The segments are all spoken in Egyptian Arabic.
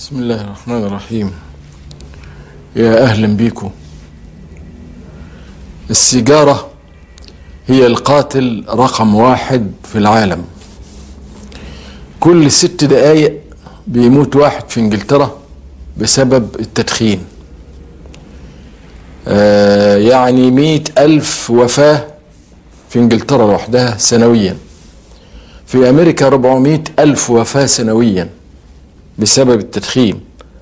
بسم الله الرحمن الرحيم يا أهلا بيكم السيجارة هي القاتل رقم واحد في العالم كل ست دقايق بيموت واحد في انجلترا بسبب التدخين آه يعني مئة ألف وفاة في انجلترا لوحدها سنويا في أمريكا 400 ألف وفاة سنويا بسبب التدخين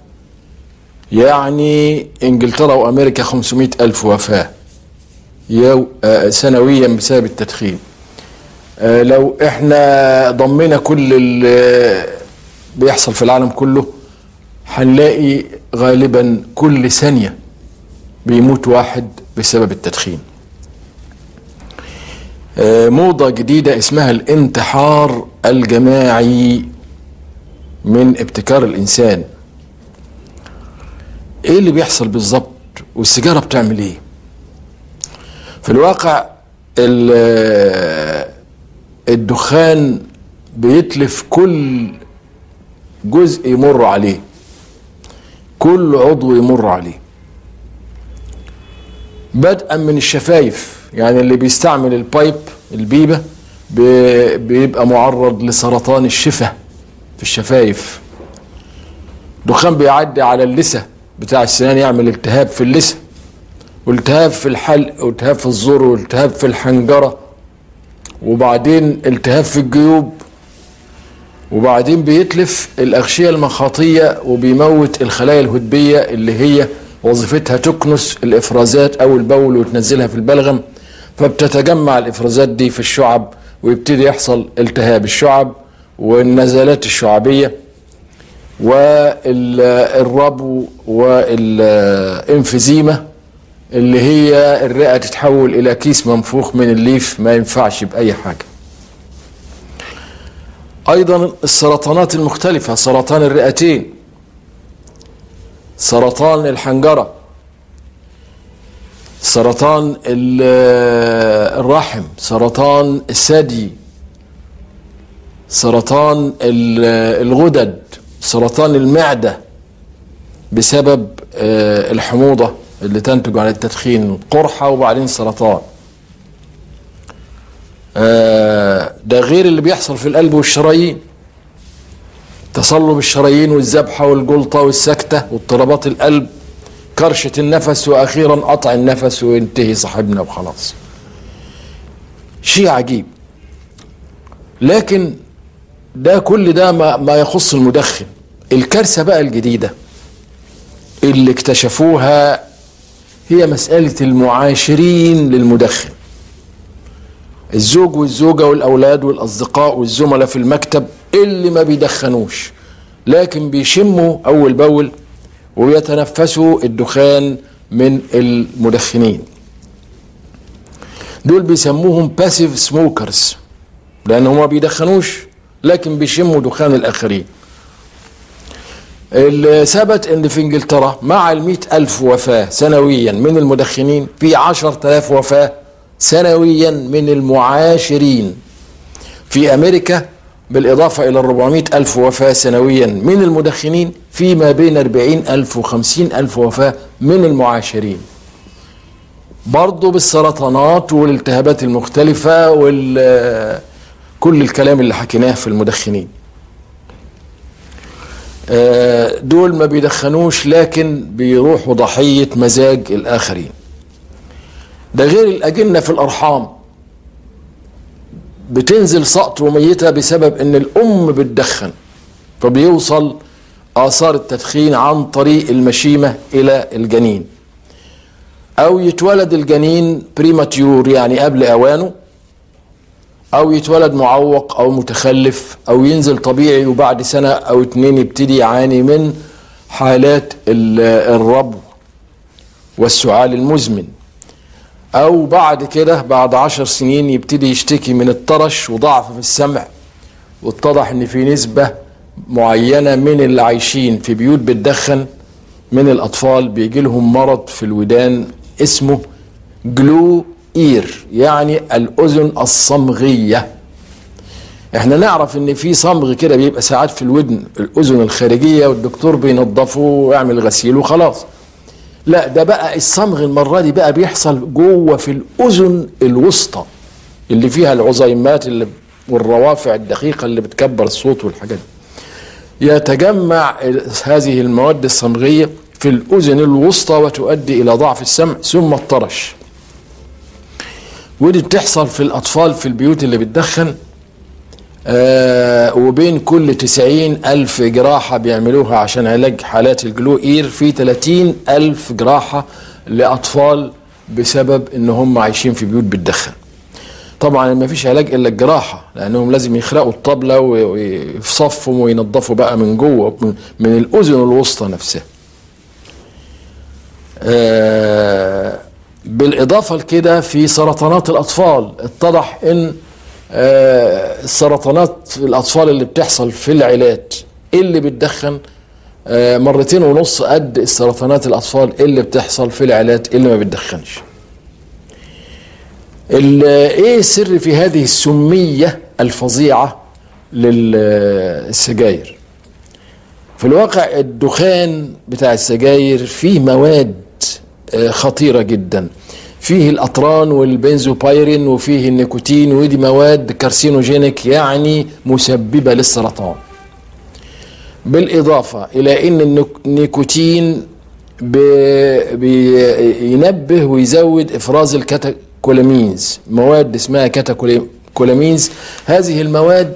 يعني انجلترا وامريكا 500 الف وفاه يو آه سنويا بسبب التدخين آه لو احنا ضمينا كل اللي بيحصل في العالم كله هنلاقي غالبا كل ثانيه بيموت واحد بسبب التدخين آه موضه جديده اسمها الانتحار الجماعي من ابتكار الانسان ايه اللي بيحصل بالظبط والسيجاره بتعمل ايه في الواقع الدخان بيتلف كل جزء يمر عليه كل عضو يمر عليه بدءا من الشفايف يعني اللي بيستعمل البايب البيبه بيبقى معرض لسرطان الشفه في الشفايف دخان بيعدي على اللثة بتاع السنان يعمل التهاب في اللثة والتهاب في الحلق والتهاب في الزور والتهاب في الحنجرة وبعدين التهاب في الجيوب وبعدين بيتلف الأغشية المخاطية وبيموت الخلايا الهدبية اللي هي وظيفتها تكنس الإفرازات أو البول وتنزلها في البلغم فبتتجمع الإفرازات دي في الشعب ويبتدي يحصل التهاب الشعب والنزلات الشعبية والربو والانفزيمة اللي هي الرئة تتحول إلى كيس منفوخ من الليف ما ينفعش بأي حاجة أيضا السرطانات المختلفة سرطان الرئتين سرطان الحنجرة سرطان الرحم سرطان الثدي سرطان الغدد سرطان المعدة بسبب الحموضة اللي تنتج عن التدخين قرحة وبعدين سرطان ده غير اللي بيحصل في القلب والشرايين تصلب الشرايين والذبحة والجلطة والسكتة واضطرابات القلب كرشة النفس وأخيرا قطع النفس وينتهي صاحبنا وخلاص شيء عجيب لكن ده كل ده ما, ما يخص المدخن الكارثة بقى الجديدة اللي اكتشفوها هي مسألة المعاشرين للمدخن الزوج والزوجة والأولاد والأصدقاء والزملاء في المكتب اللي ما بيدخنوش لكن بيشموا أول بأول ويتنفسوا الدخان من المدخنين دول بيسموهم باسيف سموكرز لأن هما بيدخنوش لكن بيشموا دخان الآخرين اللي ثبت ان في انجلترا مع المئة ألف وفاة سنويا من المدخنين في عشر آلاف وفاة سنويا من المعاشرين في أمريكا بالإضافة إلى 400 ألف وفاة سنويا من المدخنين في ما بين 40 ألف و 50 ألف وفاة من المعاشرين برضه بالسرطانات والالتهابات المختلفة وال كل الكلام اللي حكيناه في المدخنين دول ما بيدخنوش لكن بيروحوا ضحية مزاج الآخرين ده غير الأجنة في الأرحام بتنزل سقط وميتة بسبب ان الأم بتدخن فبيوصل آثار التدخين عن طريق المشيمة إلى الجنين أو يتولد الجنين بريماتيور يعني قبل أوانه او يتولد معوق او متخلف او ينزل طبيعي وبعد سنة او اتنين يبتدي يعاني من حالات الربو والسعال المزمن او بعد كده بعد عشر سنين يبتدي يشتكي من الطرش وضعف في السمع واتضح ان في نسبة معينة من اللي عايشين في بيوت بتدخن من الاطفال بيجي لهم مرض في الودان اسمه جلو اير يعني الاذن الصمغيه احنا نعرف ان في صمغ كده بيبقى ساعات في الودن الاذن الخارجيه والدكتور بينظفه ويعمل غسيل وخلاص لا ده بقى الصمغ المره دي بقى بيحصل جوه في الاذن الوسطى اللي فيها العظيمات اللي والروافع الدقيقه اللي بتكبر الصوت والحاجات دي يتجمع هذه المواد الصمغيه في الاذن الوسطى وتؤدي الى ضعف السمع ثم الطرش ودي بتحصل في الاطفال في البيوت اللي بتدخن آه وبين كل تسعين ألف جراحة بيعملوها عشان علاج حالات الجلو إير في تلاتين ألف جراحة لأطفال بسبب إن هم عايشين في بيوت بتدخن طبعا ما فيش علاج إلا الجراحة لأنهم لازم يخرقوا الطبلة ويصفوا وينظفوا بقى من جوه من, من الأذن الوسطى نفسها آه بالإضافة لكده في سرطانات الأطفال اتضح إن آه السرطانات الاطفال اللي بتحصل في العيلات اللي بتدخن آه مرتين ونص قد السرطانات الاطفال اللي بتحصل في العيلات اللي ما بتدخنش ايه السر في هذه السميه الفظيعه للسجاير في الواقع الدخان بتاع السجاير فيه مواد آه خطيره جدا فيه الاطران والبنزوبايرين وفيه النيكوتين ودي مواد كارسينوجينيك يعني مسببه للسرطان بالاضافه الى ان النيكوتين بينبه ويزود افراز الكاتاكولامينز مواد اسمها كاتاكولامينز هذه المواد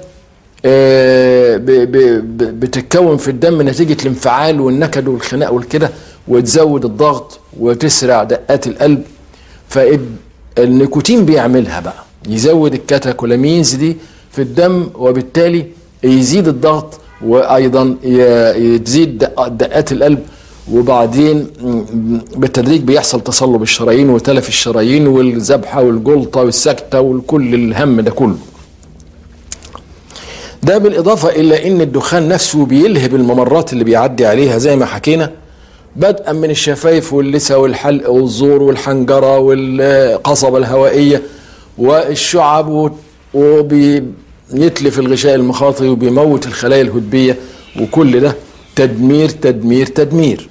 بتتكون في الدم نتيجه الانفعال والنكد والخناق والكده وتزود الضغط وتسرع دقات القلب فالنيكوتين بيعملها بقى يزود الكاتاكولامينز دي في الدم وبالتالي يزيد الضغط وايضا تزيد دقات القلب وبعدين بالتدريج بيحصل تصلب الشرايين وتلف الشرايين والذبحه والجلطه والسكته وكل الهم ده كله ده بالاضافه الى ان الدخان نفسه بيلهب الممرات اللي بيعدي عليها زي ما حكينا بدءا من الشفايف واللثة والحلق والزور والحنجرة والقصبة الهوائية والشعب وبيتلف الغشاء المخاطي وبيموت الخلايا الهدبية وكل ده تدمير تدمير تدمير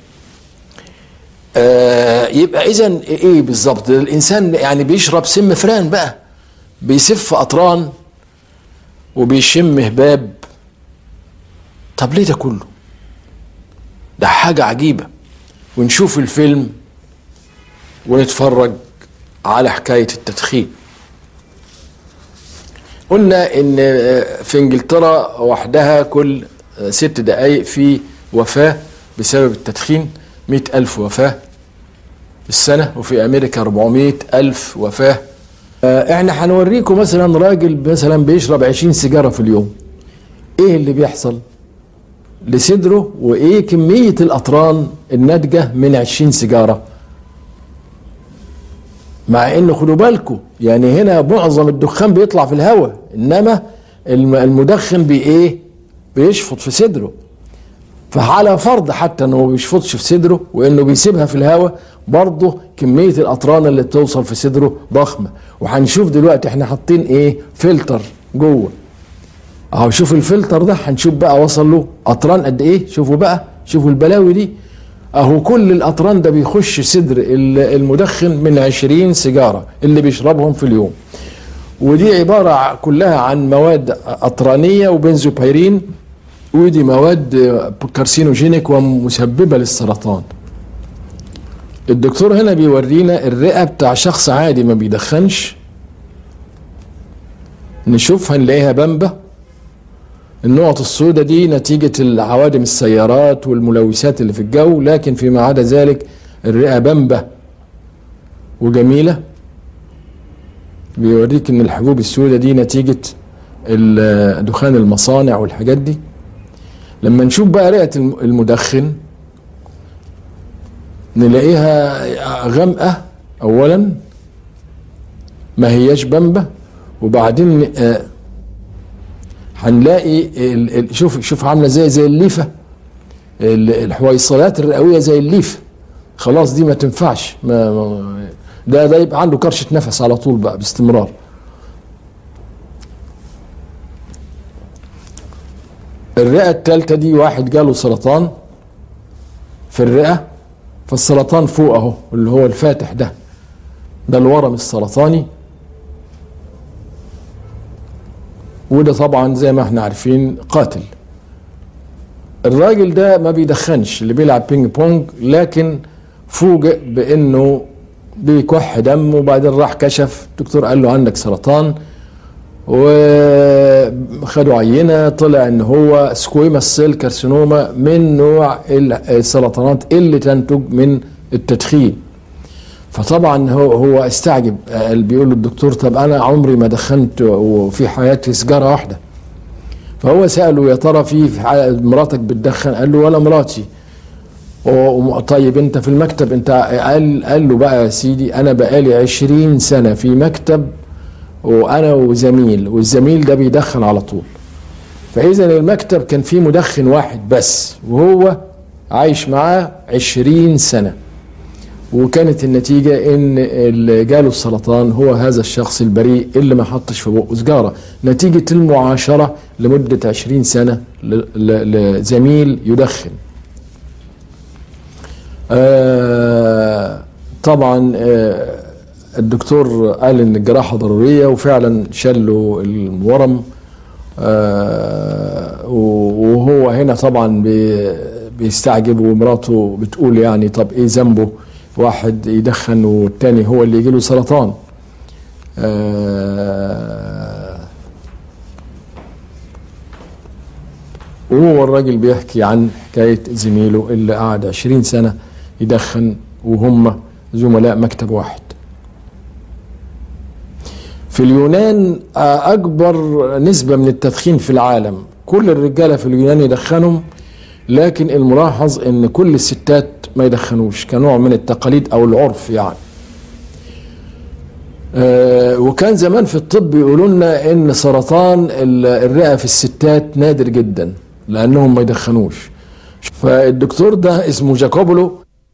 آه يبقى اذا ايه بالظبط الانسان يعني بيشرب سم فران بقى بيسف اطران وبيشم هباب طب ليه ده كله ده حاجة عجيبة ونشوف الفيلم ونتفرج على حكاية التدخين قلنا ان في انجلترا وحدها كل ست دقايق في وفاة بسبب التدخين مئة ألف وفاة في السنة وفي أمريكا 400 ألف وفاة احنا هنوريكم مثلا راجل مثلا بيشرب 20 سيجارة في اليوم ايه اللي بيحصل لصدره وايه كمية الاطران الناتجة من 20 سيجارة مع ان خدوا بالكم يعني هنا معظم الدخان بيطلع في الهواء انما المدخن بايه بيشفط في صدره فعلى فرض حتى انه ما بيشفطش في صدره وانه بيسيبها في الهواء برضه كميه الاطران اللي بتوصل في صدره ضخمه وهنشوف دلوقتي احنا حاطين ايه فلتر جوه اهو شوف الفلتر ده هنشوف بقى وصل له اطران قد ايه شوفوا بقى شوفوا البلاوي دي اهو كل الاطران ده بيخش صدر المدخن من 20 سيجاره اللي بيشربهم في اليوم ودي عباره كلها عن مواد اطرانيه وبنزوبيرين ودي مواد كارسينوجينيك ومسببه للسرطان الدكتور هنا بيورينا الرئه بتاع شخص عادي ما بيدخنش نشوفها نلاقيها بمبه النقط السوداء دي نتيجة العوادم السيارات والملوثات اللي في الجو لكن فيما عدا ذلك الرئة بمبة وجميلة بيوريك ان الحبوب السوداء دي نتيجة دخان المصانع والحاجات دي لما نشوف بقى رئة المدخن نلاقيها غامقة اولا ما هياش بمبة وبعدين آه هنلاقي شوف شوف عامله زي زي الليفه الحويصلات الرئويه زي الليفه خلاص دي ما تنفعش ما ده ده يبقى عنده كرشه نفس على طول بقى باستمرار الرئة التالتة دي واحد جاله سرطان في الرئة فالسرطان فوق اهو اللي هو الفاتح ده ده الورم السرطاني وده طبعا زي ما احنا عارفين قاتل الراجل ده ما بيدخنش اللي بيلعب بينج بونج لكن فوجئ بانه بيكح دم وبعدين راح كشف الدكتور قال له عندك سرطان وخدوا عينه طلع ان هو سكويما سيل كارسينوما من نوع السرطانات اللي تنتج من التدخين فطبعا هو هو استعجب قال بيقول له الدكتور طب انا عمري ما دخنت وفي حياتي سيجاره واحده فهو ساله يا ترى في مراتك بتدخن قال له ولا مراتي طيب انت في المكتب انت قال قال له بقى يا سيدي انا بقالي عشرين سنه في مكتب وانا وزميل والزميل ده بيدخن على طول فاذا المكتب كان فيه مدخن واحد بس وهو عايش معاه عشرين سنه وكانت النتيجة إن اللي جاله السرطان هو هذا الشخص البريء اللي ما حطش في بقه سجارة نتيجة المعاشرة لمدة عشرين سنة لزميل يدخن آه طبعا آه الدكتور قال ان الجراحه ضروريه وفعلا شلوا الورم آه وهو هنا طبعا بيستعجب ومراته بتقول يعني طب ايه ذنبه واحد يدخن والتاني هو اللي يجيله سرطان وهو الراجل بيحكي عن حكاية زميله اللي قعد عشرين سنة يدخن وهم زملاء مكتب واحد في اليونان أكبر نسبة من التدخين في العالم كل الرجالة في اليونان يدخنهم لكن الملاحظ ان كل الستات ما يدخنوش كنوع من التقاليد او العرف يعني آه وكان زمان في الطب يقولوا لنا ان سرطان الرئه في الستات نادر جدا لانهم ما يدخنوش فالدكتور ده اسمه جاكوبولو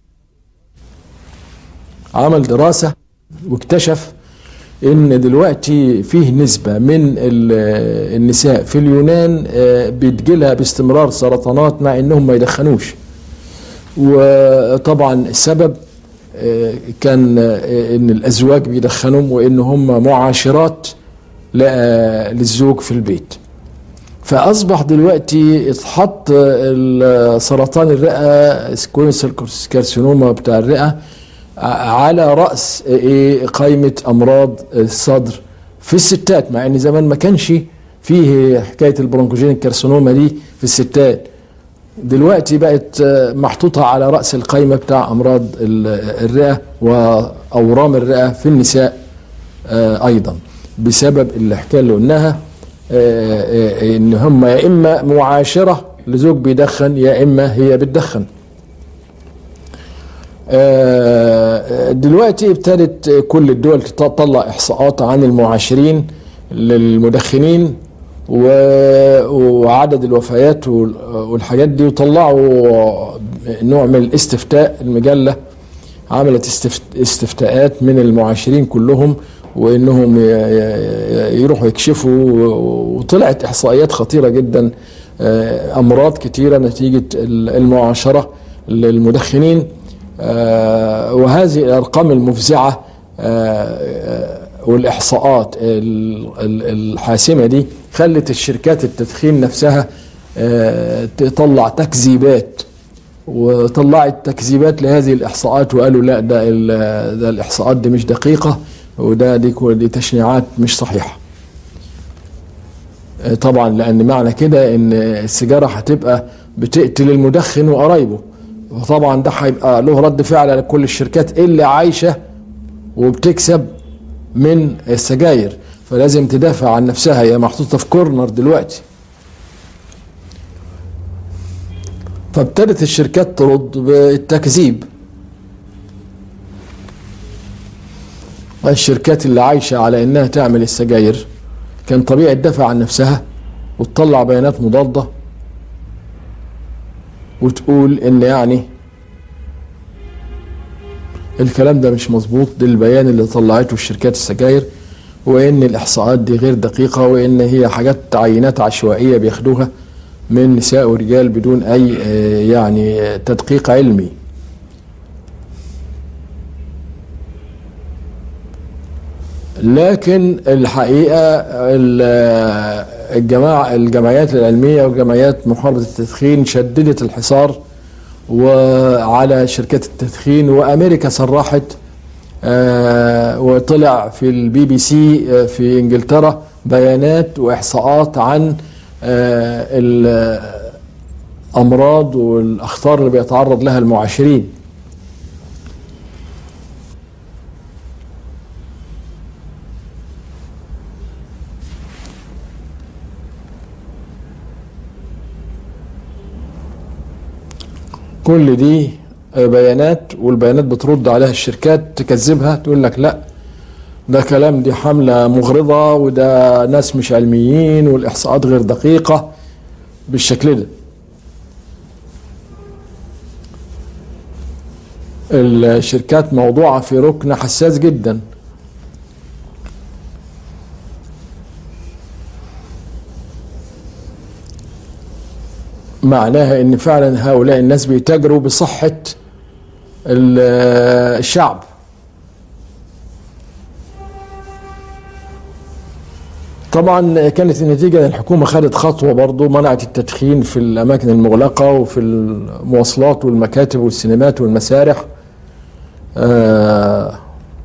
عمل دراسه واكتشف ان دلوقتي فيه نسبه من النساء في اليونان بتجيلها باستمرار سرطانات مع انهم ما يدخنوش وطبعا السبب كان ان الازواج بيدخنهم وان هم معاشرات للزوج في البيت فاصبح دلوقتي اتحط سرطان الرئه سكوينس كارسينوما بتاع الرئه على راس ايه قائمه امراض الصدر في الستات مع ان زمان ما كانش فيه حكايه البرونكوجينيك كارسينوما دي في الستات دلوقتي بقت محطوطه على راس القائمه بتاع امراض الرئه واورام الرئه في النساء ايضا بسبب الحكايه اللي قلناها ان هم يا اما معاشره لزوج بيدخن يا اما هي بتدخن دلوقتي ابتدت كل الدول تطلع احصاءات عن المعاشرين للمدخنين وعدد الوفيات والحاجات دي وطلعوا نوع من الاستفتاء المجله عملت استفتاءات من المعاشرين كلهم وانهم يروحوا يكشفوا وطلعت احصائيات خطيره جدا امراض كتيره نتيجه المعاشره للمدخنين آه وهذه الارقام المفزعه آه والاحصاءات الحاسمه دي خلت الشركات التدخين نفسها آه تطلع تكذيبات وطلعت تكذيبات لهذه الاحصاءات وقالوا لا ده, ده الاحصاءات دي مش دقيقه وده دي, دي تشنيعات مش صحيحه طبعا لان معنى كده ان السيجاره هتبقى بتقتل المدخن وقرايبه وطبعا ده هيبقى له رد فعل على كل الشركات اللي عايشه وبتكسب من السجاير فلازم تدافع عن نفسها هي محطوطه في كورنر دلوقتي فابتدت الشركات ترد بالتكذيب الشركات اللي عايشه على انها تعمل السجاير كان طبيعي تدافع عن نفسها وتطلع بيانات مضاده وتقول ان يعني الكلام ده مش مظبوط ده البيان اللي طلعته الشركات السجاير وان الاحصاءات دي غير دقيقه وان هي حاجات عينات عشوائيه بياخدوها من نساء ورجال بدون اي آه، يعني تدقيق علمي لكن الحقيقه ال- الجماعه الجمعيات العلميه وجمعيات محاربه التدخين شددت الحصار وعلى شركات التدخين وامريكا صرحت آه، وطلع في البي بي سي آه، في انجلترا بيانات واحصاءات عن آه، الامراض والاخطار اللي بيتعرض لها المعاشرين كل دي بيانات والبيانات بترد عليها الشركات تكذبها تقول لك لا ده كلام دي حملة مغرضة وده ناس مش علميين والإحصاءات غير دقيقة بالشكل ده الشركات موضوعة في ركن حساس جدا معناها ان فعلا هؤلاء الناس بيتاجروا بصحة ال- الشعب طبعا كانت النتيجة ان الحكومة خدت خطوة برضو منعت التدخين في الأماكن المغلقة وفي المواصلات والمكاتب والسينمات والمسارح آه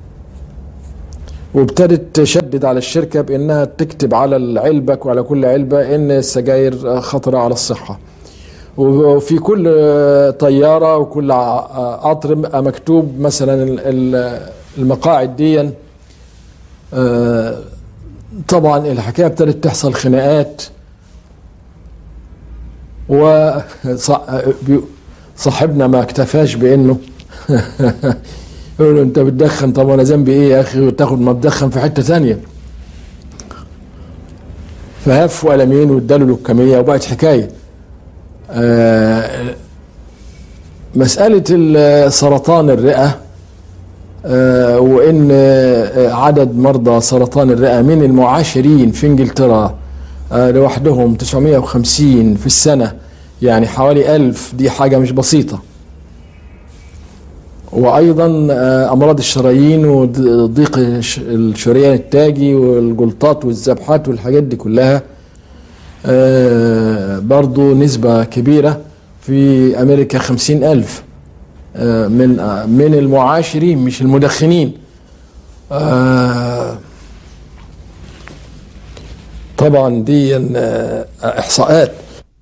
وابتدت تشدد على الشركة بأنها تكتب على العلبة وعلى كل علبة إن السجاير خطرة على الصحة وفي كل طيارة وكل قطر مكتوب مثلا ال- ال- المقاعد دي آه، طبعا الحكاية ابتدت تحصل خناقات وصاحبنا ما اكتفاش بانه يقول له انت بتدخن طب وانا ذنبي ايه يا اخي وتاخد ما تدخن في حته ثانيه فهف قلمين واداله لكميه وبقت حكايه آه، مساله ال- سرطان الرئه آه، وان آه، عدد مرضى سرطان الرئه من المعاشرين في انجلترا آه، لوحدهم 950 في السنه يعني حوالي 1000 دي حاجه مش بسيطه وايضا آه، امراض الشرايين وضيق الش- الشريان التاجي والجلطات والذبحات والحاجات دي كلها آه، برضو نسبة كبيرة في أمريكا خمسين ألف آه، من آه، من المعاشرين مش المدخنين آه، طبعا دي آه، إحصاءات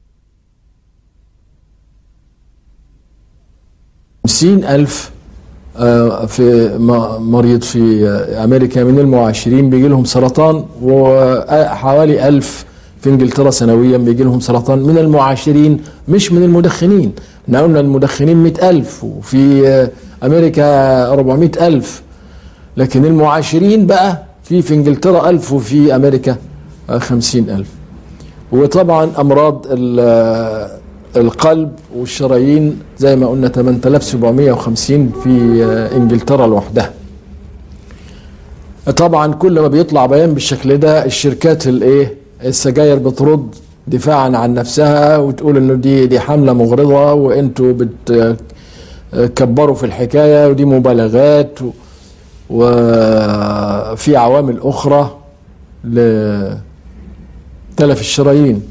خمسين ألف آه، في م- مريض في آه، أمريكا من المعاشرين بيجي لهم سرطان وحوالي ألف في إنجلترا سنويا بيجي لهم سرطان من المعاشرين مش من المدخنين احنا قلنا المدخنين مئة ألف وفي آه، أمريكا أربعمائة ألف لكن المعاشرين بقى في في إنجلترا ألف وفي أمريكا آه، خمسين ألف وطبعا امراض ال- القلب والشرايين زي ما قلنا 8750 في آه، انجلترا لوحدها طبعا كل ما بيطلع بيان بالشكل ده الشركات الايه السجاير بترد دفاعا عن نفسها وتقول انه دي دي حمله مغرضه وانتوا بتكبروا في الحكايه ودي مبالغات و- وفي عوامل اخرى لتلف الشرايين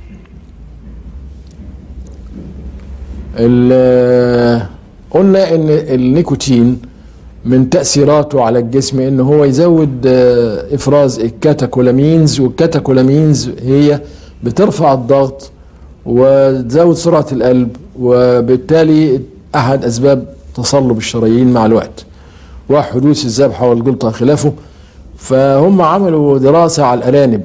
ال- قلنا ان النيكوتين من تأثيراته على الجسم ان هو يزود آه، افراز الكاتاكولامينز والكاتاكولامينز هي بترفع الضغط وتزود سرعة القلب وبالتالي احد اسباب تصلب الشرايين مع الوقت وحدوث الذبحة والجلطة خلافه فهم عملوا دراسة على الأرانب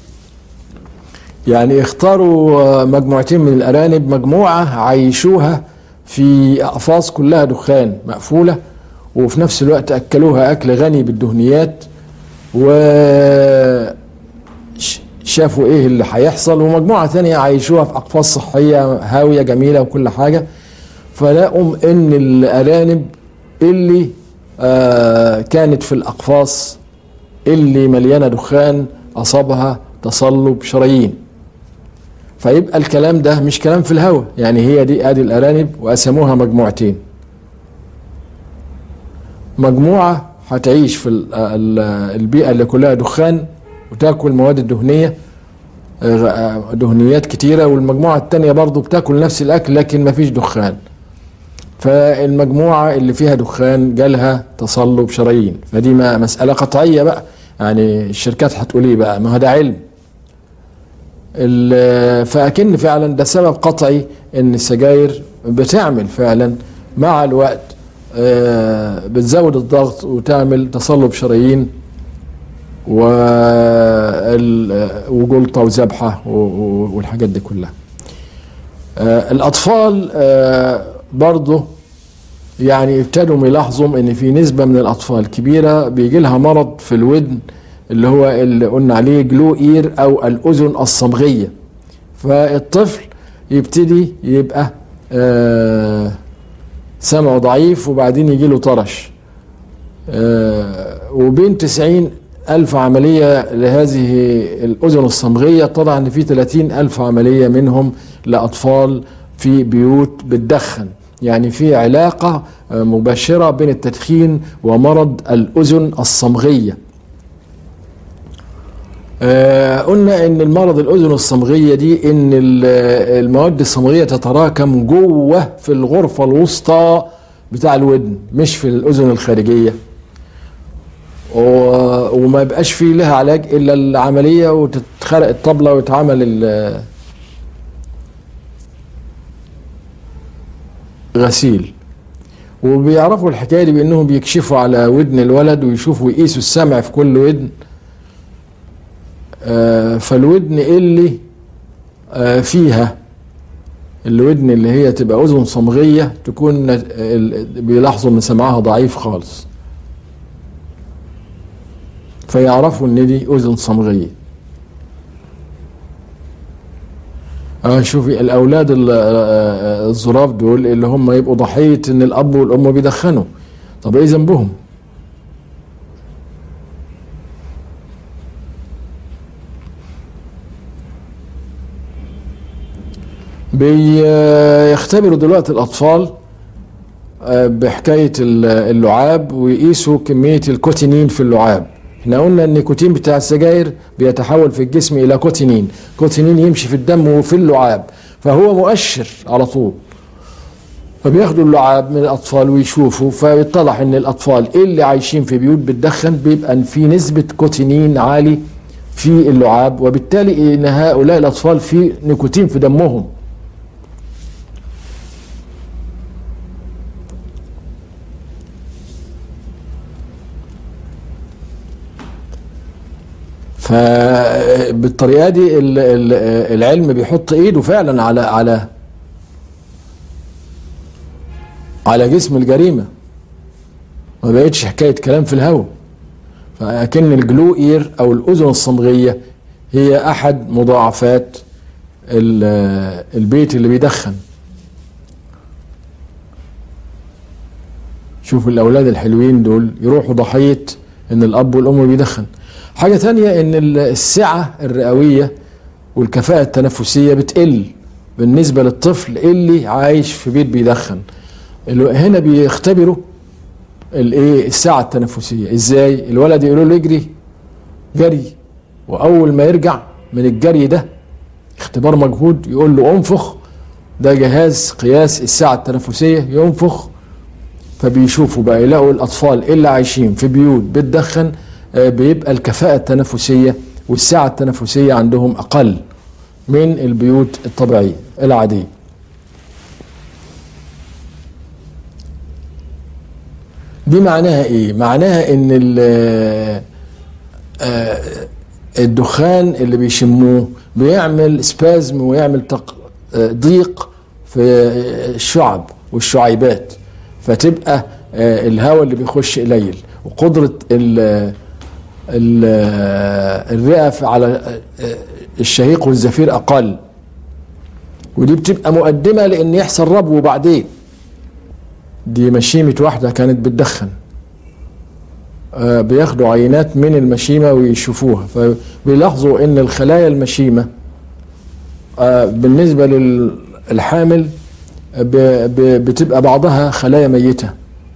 يعني اختاروا آه، مجموعتين من الأرانب مجموعة عيشوها في أقفاص كلها دخان مقفولة وفي نفس الوقت أكلوها أكل غني بالدهنيات و ش- شافوا ايه اللي هيحصل ومجموعة تانية عايشوها في أقفاص صحية هاوية جميلة وكل حاجة فلقوا ان الأرانب اللي آه كانت في الأقفاص اللي مليانة دخان أصابها تصلب شرايين فيبقى الكلام ده مش كلام في الهواء يعني هي دي ادي الارانب وقسموها مجموعتين مجموعه هتعيش في ال- ال- البيئه اللي كلها دخان وتاكل مواد الدهنيه آه، دهنيات كتيره والمجموعه التانيه برضو بتاكل نفس الاكل لكن مفيش دخان فالمجموعه اللي فيها دخان جالها تصلب شرايين فدي ما مساله قطعيه بقى يعني الشركات هتقول ايه بقى ما هو ده علم ال- فاكن فعلا ده سبب قطعي ان السجاير بتعمل فعلا مع الوقت آه، بتزود الضغط وتعمل تصلب شرايين وال- وجلطه وذبحه و- و- والحاجات دي كلها آه، الاطفال آه، برضه يعني ابتدوا يلاحظوا ان في نسبه من الاطفال كبيره بيجي لها مرض في الودن اللي هو اللي قلنا عليه جلو اير او الاذن الصمغيه فالطفل يبتدي يبقى آه سمعه ضعيف وبعدين يجي له طرش آه وبين 90 ألف عملية لهذه الأذن الصمغية طبعا إن في 30 ألف عملية منهم لأطفال في بيوت بتدخن يعني في علاقة آه، مباشرة بين التدخين ومرض الأذن الصمغية آه، قلنا ان المرض الاذن الصمغيه دي ان ال- المواد الصمغيه تتراكم جوه في الغرفه الوسطى بتاع الودن مش في الاذن الخارجيه و- وما يبقاش فيه لها علاج الا العمليه وتتخرق الطبله ويتعمل ال- غسيل وبيعرفوا الحكايه دي بانهم بيكشفوا على ودن الولد ويشوفوا يقيسوا السمع في كل ودن آه، فالودن اللي آه، فيها الودن اللي هي تبقى اذن صمغيه تكون نت- ال- بيلاحظوا ان سمعها ضعيف خالص فيعرفوا ان دي اذن صمغيه اه شوفي الاولاد ال- آه، الظراف دول اللي هم يبقوا ضحيه ان الاب والام بيدخنوا طب ايه ذنبهم بيختبروا دلوقتي الأطفال آه، بحكاية ال- اللعاب ويقيسوا كمية الكوتينين في اللعاب احنا قلنا ان النيكوتين بتاع السجاير بيتحول في الجسم الى كوتينين كوتينين يمشي في الدم وفي اللعاب فهو مؤشر على طول فبياخدوا اللعاب من الاطفال ويشوفوا فيتضح ان الاطفال اللي عايشين في بيوت بتدخن بيبقى في نسبة كوتينين عالي في اللعاب وبالتالي ان هؤلاء الاطفال في نيكوتين في دمهم فبالطريقه دي ال- ال- العلم بيحط ايده فعلا على على على جسم الجريمه ما بقتش حكايه كلام في الهوا فاكن الجلو اير او الاذن الصمغيه هي احد مضاعفات ال- البيت اللي بيدخن شوف الاولاد الحلوين دول يروحوا ضحيه ان الاب والام بيدخن حاجه تانية ان ال- السعه الرئويه والكفاءه التنفسيه بتقل بالنسبه للطفل اللي عايش في بيت بيدخن اللي هنا بيختبروا الايه السعه التنفسيه ازاي الولد يقولوا له اجري جري واول ما يرجع من الجري ده اختبار مجهود يقول له انفخ ده جهاز قياس السعه التنفسيه ينفخ فبيشوفوا بقى يلاقوا الاطفال اللي عايشين في بيوت بتدخن آه، بيبقى الكفاءه التنفسيه والسعه التنفسيه عندهم اقل من البيوت الطبيعيه العاديه دي معناها ايه معناها ان ال- آه، الدخان اللي بيشموه بيعمل سبازم ويعمل تق- آه، ضيق في الشعب والشعيبات فتبقى آه، الهواء اللي بيخش قليل وقدرة ال- ال- آه، الرئة في- على آه، الشهيق والزفير أقل ودي بتبقى مقدمة لأن يحصل ربو بعدين دي مشيمة واحدة كانت بتدخن آه، بياخدوا عينات من المشيمة ويشوفوها فبيلاحظوا ان الخلايا المشيمة آه، بالنسبة للحامل ب- ب- بتبقى بعضها خلايا ميتة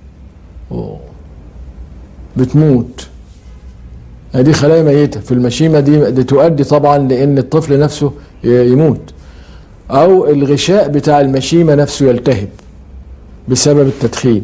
بتموت دي خلايا ميتة في المشيمة دي, دي تؤدي طبعا لأن الطفل نفسه ي- يموت أو الغشاء بتاع المشيمة نفسه يلتهب بسبب التدخين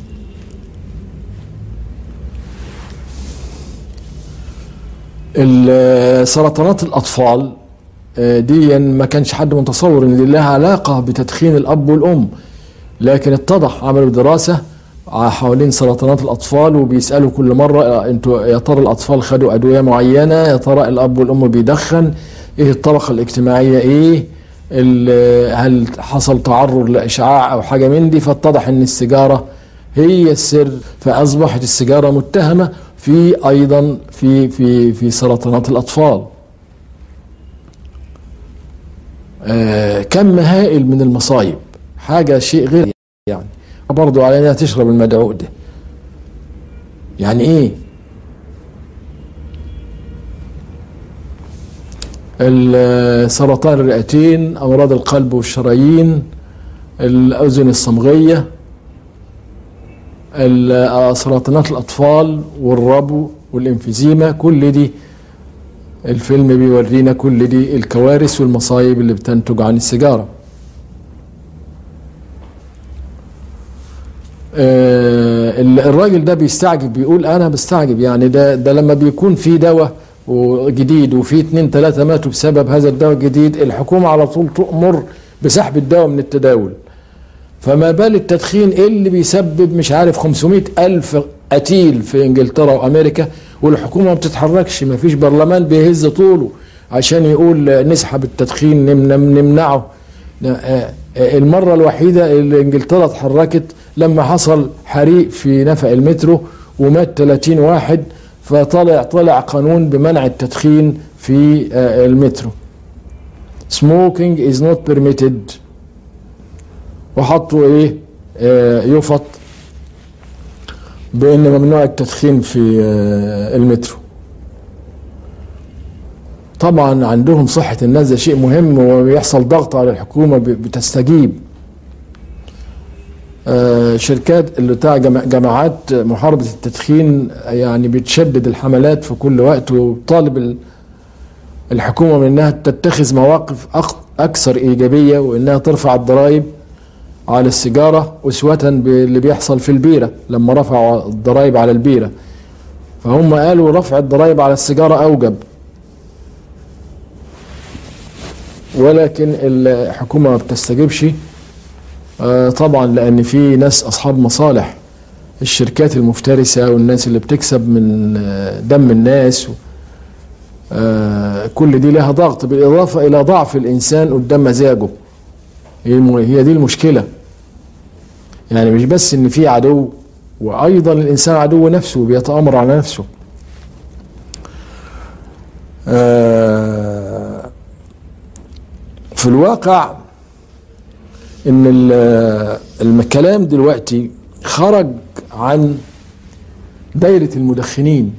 ال- سرطانات الأطفال آه، دي ما كانش حد متصور ان دي لها علاقة بتدخين الأب والأم لكن اتضح عملوا دراسة ع- حوالين سرطانات الأطفال وبيسألوا كل مرة آه، انتوا يا ترى الأطفال خدوا أدوية معينة يا ترى الأب والأم بيدخن ايه الطبقة الاجتماعية ايه ال- هل حصل تعرض لإشعاع أو حاجة من دي فاتضح ان السيجارة هي السر فأصبحت السيجارة متهمة في أيضا في في في سرطانات الأطفال آه، كم هائل من المصايب حاجة شيء غير يعني برضو علينا تشرب المدعوق ده يعني ايه ال- سرطان الرئتين امراض القلب والشرايين الاذن الصمغيه ال- سرطانات الاطفال والربو والانفيزيما كل دي الفيلم بيورينا كل دي الكوارث والمصايب اللي بتنتج عن السيجاره آه، ال- الراجل ده بيستعجب بيقول انا بستعجب يعني ده ده لما بيكون في دواء جديد وفي اتنين تلاتة ماتوا بسبب هذا الدواء الجديد الحكومة على طول تؤمر بسحب الدواء من التداول فما بال التدخين اللي بيسبب مش عارف 500 ألف قتيل في إنجلترا وأمريكا والحكومة ما بتتحركش ما فيش برلمان بيهز طوله عشان يقول نسحب التدخين نم- نمنعه آه، آه، المرة الوحيدة اللي انجلترا اتحركت لما حصل حريق في نفق المترو ومات 30 واحد فطلع طلع قانون بمنع التدخين في آه، المترو smoking is not permitted وحطوا ايه آه، يفط بان ممنوع التدخين في آه، المترو طبعا عندهم صحة الناس ده شيء مهم وبيحصل ضغط على الحكومة ب- بتستجيب آه، شركات اللي بتاع جما- جماعات محاربة التدخين يعني بتشدد الحملات في كل وقت وطالب ال- الحكومة من انها تتخذ مواقف أق- اكثر ايجابية وانها ترفع الضرائب على السيجارة أسوة باللي بيحصل في البيرة لما رفعوا الضرائب على البيرة فهم قالوا رفع الضرائب على السيجارة أوجب ولكن الحكومة ما بتستجيبش آه، طبعا لأن في ناس أصحاب مصالح الشركات المفترسة والناس اللي بتكسب من آه، دم الناس و- آه، كل دي لها ضغط بالإضافة إلى ضعف الإنسان قدام مزاجه هي الم- هي دي المشكلة يعني مش بس ان في عدو وايضا الانسان عدو نفسه بيتامر على نفسه آه، في الواقع ان ال- الكلام دلوقتي خرج عن دايرة المدخنين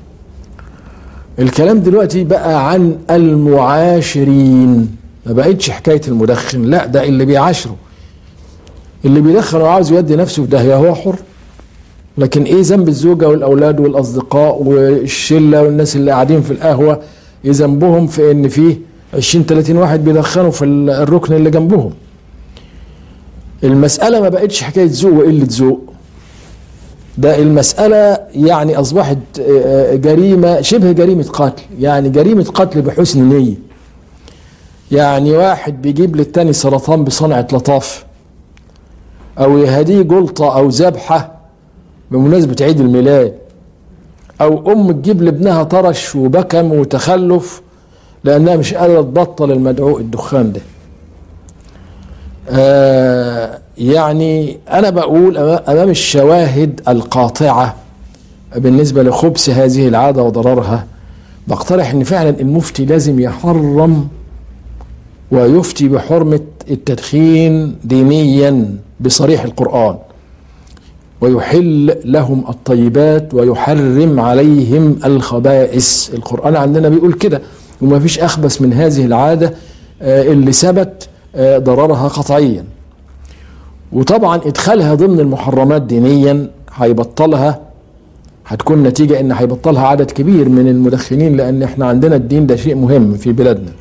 الكلام دلوقتي بقى عن المعاشرين ما بقتش حكاية المدخن لا ده اللي بيعاشره اللي بيدخن وعاوز يودي نفسه في داهية هو حر لكن ايه ذنب الزوجة والاولاد والاصدقاء والشلة والناس اللي قاعدين في القهوة ايه ذنبهم في ان فيه 20 30 واحد بيدخنوا في ال- الركن اللي جنبهم المسألة ما بقتش حكاية ذوق وقلة ذوق ده المسألة يعني أصبحت آه، جريمة شبه جريمة قتل يعني جريمة قتل بحسن نية يعني واحد بيجيب للتاني سرطان بصنعة لطاف أو يهديه جلطة أو ذبحة بمناسبة عيد الميلاد أو أم تجيب لابنها طرش وبكم وتخلف لأنها مش قادرة تبطل المدعوق الدخان ده آه يعني أنا بقول أما- أمام الشواهد القاطعة بالنسبة لخبث هذه العادة وضررها بقترح أن فعلا المفتي لازم يحرم ويفتي بحرمة التدخين دينيا بصريح القرآن ويحل لهم الطيبات ويحرم عليهم الخبائث القرآن عندنا بيقول كده وما فيش أخبث من هذه العادة آه، اللي ثبت آه، ضررها قطعيا وطبعا ادخالها ضمن المحرمات دينيا هيبطلها هتكون نتيجة ان هيبطلها عدد كبير من المدخنين لان احنا عندنا الدين ده شيء مهم في بلادنا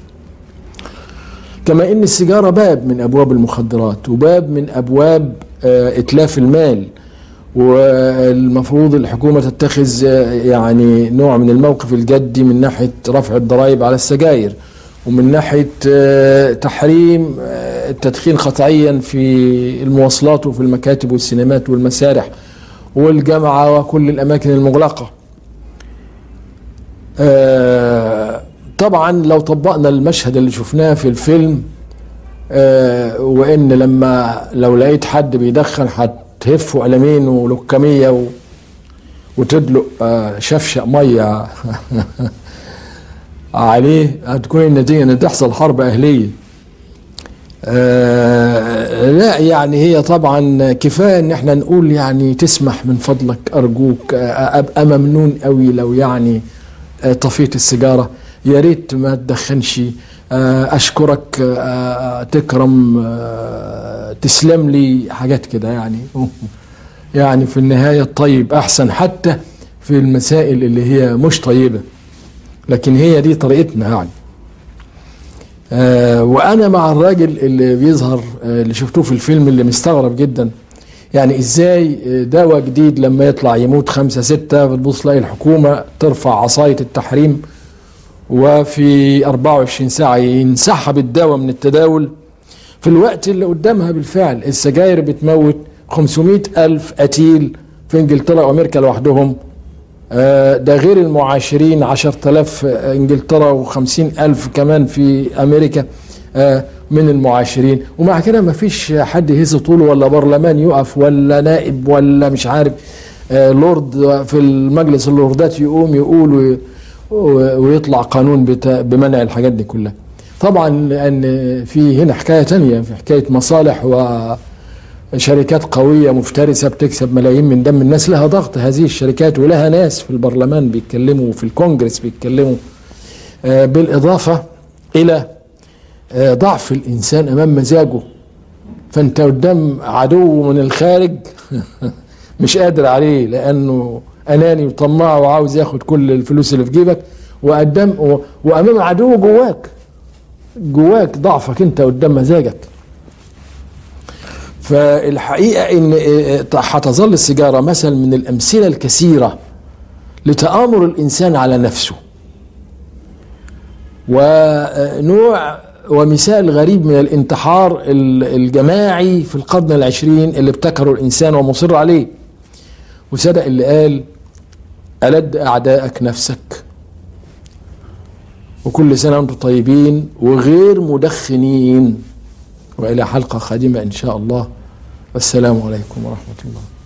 كما ان السيجارة باب من ابواب المخدرات وباب من ابواب آه، اتلاف المال والمفروض الحكومة تتخذ آه، يعني نوع من الموقف الجدي من ناحية رفع الضرائب على السجاير ومن ناحية آه، تحريم آه، التدخين قطعيا في المواصلات وفي المكاتب والسينمات والمسارح والجامعة وكل الأماكن المغلقة آه، طبعا لو طبقنا المشهد اللي شفناه في الفيلم آه، وان لما لو لقيت حد بيدخن هتهفه قلمين ولكميه و... وتدلق آه، شفشق ميه عليه هتكون النتيجه ان تحصل حرب اهليه آه لا يعني هي طبعا كفايه ان احنا نقول يعني تسمح من فضلك ارجوك آه ابقى ممنون قوي لو يعني آه طفيت السيجاره يا ريت ما تدخنش آه اشكرك آه تكرم آه تسلم لي حاجات كده يعني يعني في النهايه الطيب احسن حتى في المسائل اللي هي مش طيبه لكن هي دي طريقتنا يعني آه وانا مع الراجل اللي بيظهر آه اللي شفتوه في الفيلم اللي مستغرب جدا يعني ازاي آه، دواء جديد لما يطلع يموت خمسة ستة بتبص تلاقي الحكومة ترفع عصاية التحريم وفي 24 ساعة ينسحب الدواء من التداول في الوقت اللي قدامها بالفعل السجاير بتموت 500 ألف قتيل في انجلترا وامريكا لوحدهم آه، ده غير المعاشرين 10000 انجلترا و50 ألف كمان في أمريكا آه، من المعاشرين ومع كده ما فيش حد يهز طوله ولا برلمان يقف ولا نائب ولا مش عارف آه، لورد في المجلس اللوردات يقوم يقول وي- ويطلع قانون بتا- بمنع الحاجات دي كلها طبعا لأن في هنا حكاية تانية في حكاية مصالح و شركات قوية مفترسة بتكسب ملايين من دم الناس لها ضغط هذه الشركات ولها ناس في البرلمان بيتكلموا وفي الكونجرس بيتكلموا آه، بالإضافة إلى آه، ضعف الإنسان أمام مزاجه فأنت قدام عدو من الخارج مش قادر عليه لأنه أناني وطماع وعاوز ياخد كل الفلوس اللي في جيبك وقدام و- وأمام عدو جواك جواك ضعفك أنت قدام مزاجك فالحقيقة إن هتظل السيجارة مثل من الأمثلة الكثيرة لتآمر الإنسان على نفسه ونوع ومثال غريب من الانتحار ال- الجماعي في القرن العشرين اللي ابتكره الإنسان ومصر عليه وصدق اللي قال ألد أعدائك نفسك وكل سنة وأنتم طيبين وغير مدخنين وإلى حلقة قادمة إن شاء الله والسلام عليكم ورحمة الله